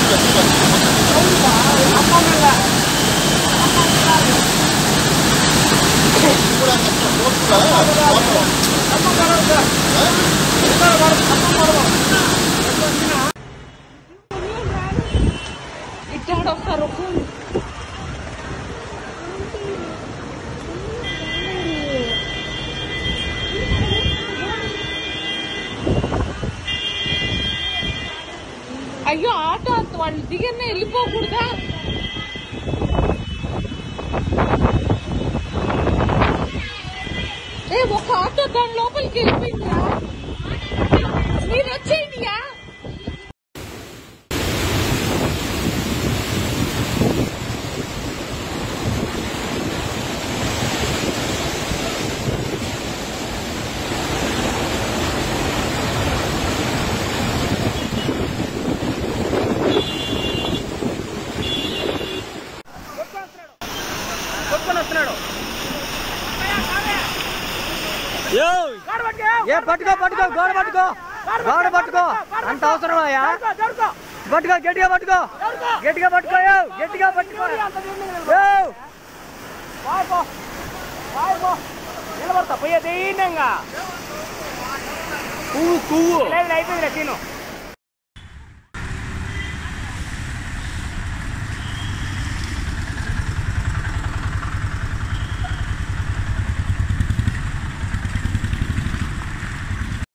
ఇట్టాడు వస్తారు అయ్యో ఆటో వాళ్ళు దిగనే వెళ్ళిపోకూడదా ఏ ఒక ఆటో దాని లోపలికి వెళ్ళిపోయిందా మీరు వచ్చేయండియా ఏ పట్టుకో పట్టుకో గోడ పట్టుకో గోడ పట్టుకో అంత అవసరం అయ్యా పట్టుకో గట్టిగా పట్టుకో గట్టిగా పట్టుకో ఏవ్, గట్టిగా పట్టుకో ఏవ్. నిలబడతా పోయే దీనంగా పువ్వు పువ్వు లేదు అయిపోయింది తిను